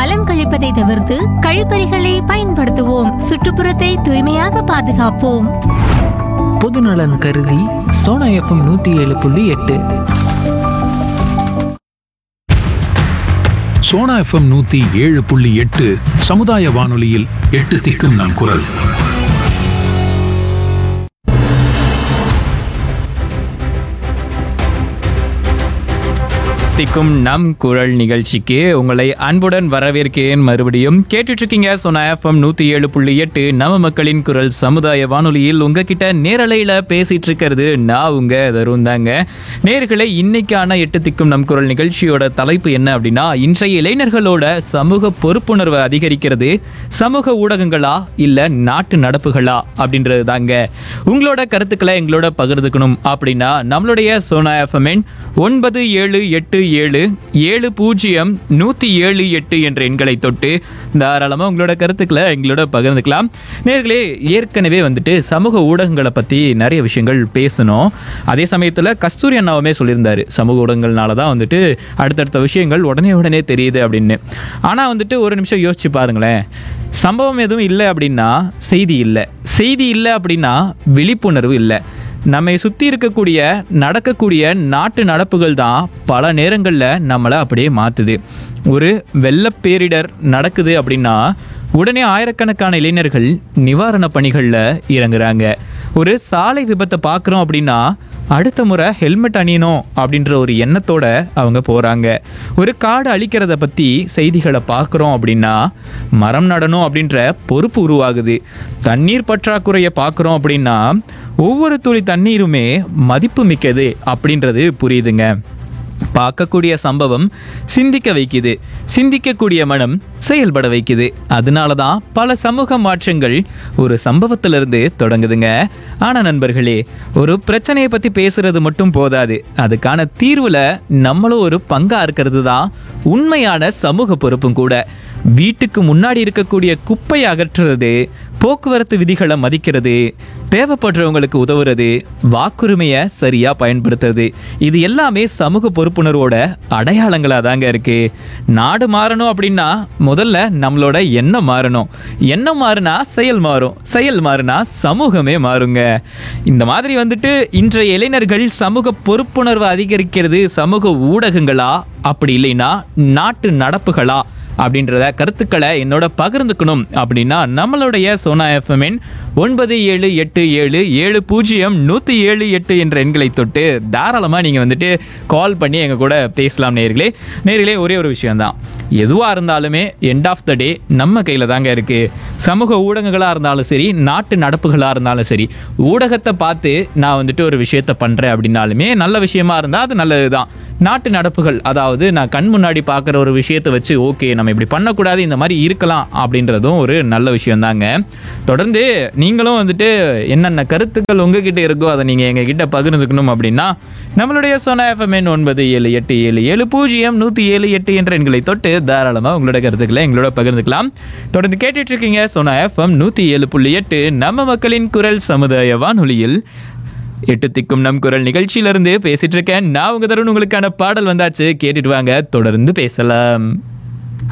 மலம் கழிப்பதை தவிர்த்து கழிப்பறைகளை பயன்படுத்துவோம் சுற்றுப்புறத்தை தூய்மையாக பாதுகாப்போம் பொதுநலன் கருதி சோனா எஃப்எம் நூற்றி ஏழு புள்ளி எட்டு சோனா எஃப்எம் நூத்தி ஏழு புள்ளி எட்டு சமுதாய வானொலியில் எட்டு திக்கும் நம் குரல் திக்கும் நம் குரல் நிகழ்ச்சிக்கு உங்களை அன்புடன் வரவேற்கிறேன் மறுபடியும் கேட்டுட்டு இருக்கீங்க சொன்ன எஃப்எம் நூத்தி ஏழு புள்ளி எட்டு நம்ம மக்களின் குரல் சமுதாய வானொலியில் உங்ககிட்ட நேரலையில பேசிட்டு இருக்கிறது நான் உங்க தருண் தாங்க நேர்களை இன்னைக்கான எட்டு திக்கும் நம் குரல் நிகழ்ச்சியோட தலைப்பு என்ன அப்படின்னா இன்றைய இளைஞர்களோட சமூக பொறுப்புணர்வை அதிகரிக்கிறது சமூக ஊடகங்களா இல்ல நாட்டு நடப்புகளா அப்படின்றது தாங்க உங்களோட கருத்துக்களை எங்களோட பகிர்ந்துக்கணும் அப்படின்னா நம்மளுடைய சோனா எஃப்எம்என் ஒன்பது ஏழு எட்டு ஏழு ஏழு பூஜ்ஜியம் நூற்றி ஏழு எட்டு என்ற எண்களை தொட்டு தாராளமாக உங்களோட கருத்துக்களை எங்களோட பகிர்ந்துக்கலாம் நேர்களே ஏற்கனவே வந்துட்டு சமூக ஊடகங்களை பற்றி நிறைய விஷயங்கள் பேசணும் அதே சமயத்தில் கஸ்தூரி அண்ணாவுமே சொல்லியிருந்தாரு சமூக ஊடகங்கள்னால தான் வந்துட்டு அடுத்தடுத்த விஷயங்கள் உடனே உடனே தெரியுது அப்படின்னு ஆனால் வந்துட்டு ஒரு நிமிஷம் யோசிச்சு பாருங்களேன் சம்பவம் எதுவும் இல்லை அப்படின்னா செய்தி இல்லை செய்தி இல்லை அப்படின்னா விழிப்புணர்வு இல்லை நம்மை சுற்றி இருக்கக்கூடிய நடக்கக்கூடிய நாட்டு நடப்புகள் தான் பல நேரங்களில் நம்மளை அப்படியே மாற்றுது ஒரு வெள்ளப் பேரிடர் நடக்குது அப்படின்னா உடனே ஆயிரக்கணக்கான இளைஞர்கள் நிவாரண பணிகளில் இறங்குறாங்க ஒரு சாலை விபத்தை பார்க்குறோம் அப்படின்னா அடுத்த முறை ஹெல்மெட் அணியணும் அப்படின்ற ஒரு எண்ணத்தோட அவங்க போகிறாங்க ஒரு காடு அழிக்கிறத பற்றி செய்திகளை பார்க்குறோம் அப்படின்னா மரம் நடணும் அப்படின்ற பொறுப்பு உருவாகுது தண்ணீர் பற்றாக்குறையை பார்க்குறோம் அப்படின்னா ஒவ்வொரு துளி தண்ணீருமே மதிப்பு மிக்கது அப்படின்றது புரியுதுங்க பார்க்கக்கூடிய சம்பவம் சிந்திக்க வைக்குது சிந்திக்கக்கூடிய மனம் செயல்பட வைக்குது அதனால தான் பல சமூக மாற்றங்கள் ஒரு சம்பவத்திலிருந்து தொடங்குதுங்க ஆனா நண்பர்களே ஒரு பிரச்சனையை பத்தி பேசுறது மட்டும் போதாது அதுக்கான தீர்வுல நம்மளும் ஒரு பங்கா இருக்கிறது தான் உண்மையான சமூக பொறுப்பும் கூட வீட்டுக்கு முன்னாடி இருக்கக்கூடிய குப்பையை அகற்றுறது போக்குவரத்து விதிகளை மதிக்கிறது தேவைப்படுறவங்களுக்கு உதவுறது வாக்குரிமையை சரியா பயன்படுத்துறது இது எல்லாமே சமூக பொறுப்புணர்வோட அடையாளங்களா தாங்க இருக்கு நாடு மாறணும் அப்படின்னா முதல்ல நம்மளோட எண்ணம் மாறணும் எண்ணம் மாறினா செயல் மாறும் செயல் மாறினா சமூகமே மாறுங்க இந்த மாதிரி வந்துட்டு இன்றைய இளைஞர்கள் சமூக பொறுப்புணர்வு அதிகரிக்கிறது சமூக ஊடகங்களா அப்படி இல்லைன்னா நாட்டு நடப்புகளா அப்படின்றத கருத்துக்களை என்னோட பகிர்ந்துக்கணும் அப்படின்னா நம்மளுடைய சோனா எஃப்எம்என் ஒன்பது ஏழு எட்டு ஏழு ஏழு பூஜ்ஜியம் நூற்றி ஏழு எட்டு என்ற எண்களை தொட்டு தாராளமாக நீங்கள் வந்துட்டு கால் பண்ணி எங்கள் கூட பேசலாம் நேர்களே நேர்களே ஒரே ஒரு விஷயம்தான் எதுவாக இருந்தாலுமே எண்ட் ஆஃப் த டே நம்ம கையில் தாங்க இருக்குது சமூக ஊடகங்களாக இருந்தாலும் சரி நாட்டு நடப்புகளாக இருந்தாலும் சரி ஊடகத்தை பார்த்து நான் வந்துட்டு ஒரு விஷயத்த பண்ணுறேன் அப்படின்னாலுமே நல்ல விஷயமா இருந்தால் அது நல்லது தான் நாட்டு நடப்புகள் அதாவது நான் கண் முன்னாடி பார்க்குற ஒரு விஷயத்தை வச்சு ஓகே நம்ம இப்படி பண்ணக்கூடாது இந்த மாதிரி இருக்கலாம் அப்படின்றதும் ஒரு நல்ல விஷயம் தாங்க தொடர்ந்து நீங்களும் வந்துட்டு என்னென்ன கருத்துக்கள் உங்ககிட்ட இருக்கோ அதை நீங்கள் எங்ககிட்ட பகிர்ந்துக்கணும் அப்படின்னா நம்மளுடைய சோனா எஃப்எம்என் ஒன்பது ஏழு எட்டு ஏழு ஏழு பூஜ்ஜியம் நூற்றி ஏழு எட்டு என்ற எண்களை தொட்டு தாராளமாக உங்களோட கருத்துக்களை எங்களோட பகிர்ந்துக்கலாம் தொடர்ந்து கேட்டுட்டு இருக்கீங்க சோனா எஃப்எம் நூற்றி ஏழு புள்ளி எட்டு நம்ம மக்களின் குரல் சமுதாய வானொலியில் எட்டு திக்கும் நம் குரல் நிகழ்ச்சியிலிருந்து பேசிட்டு இருக்கேன் நான் உங்க தருண் உங்களுக்கான பாடல் வந்தாச்சு கேட்டுட்டு வாங்க தொடர்ந்து பேசலாம்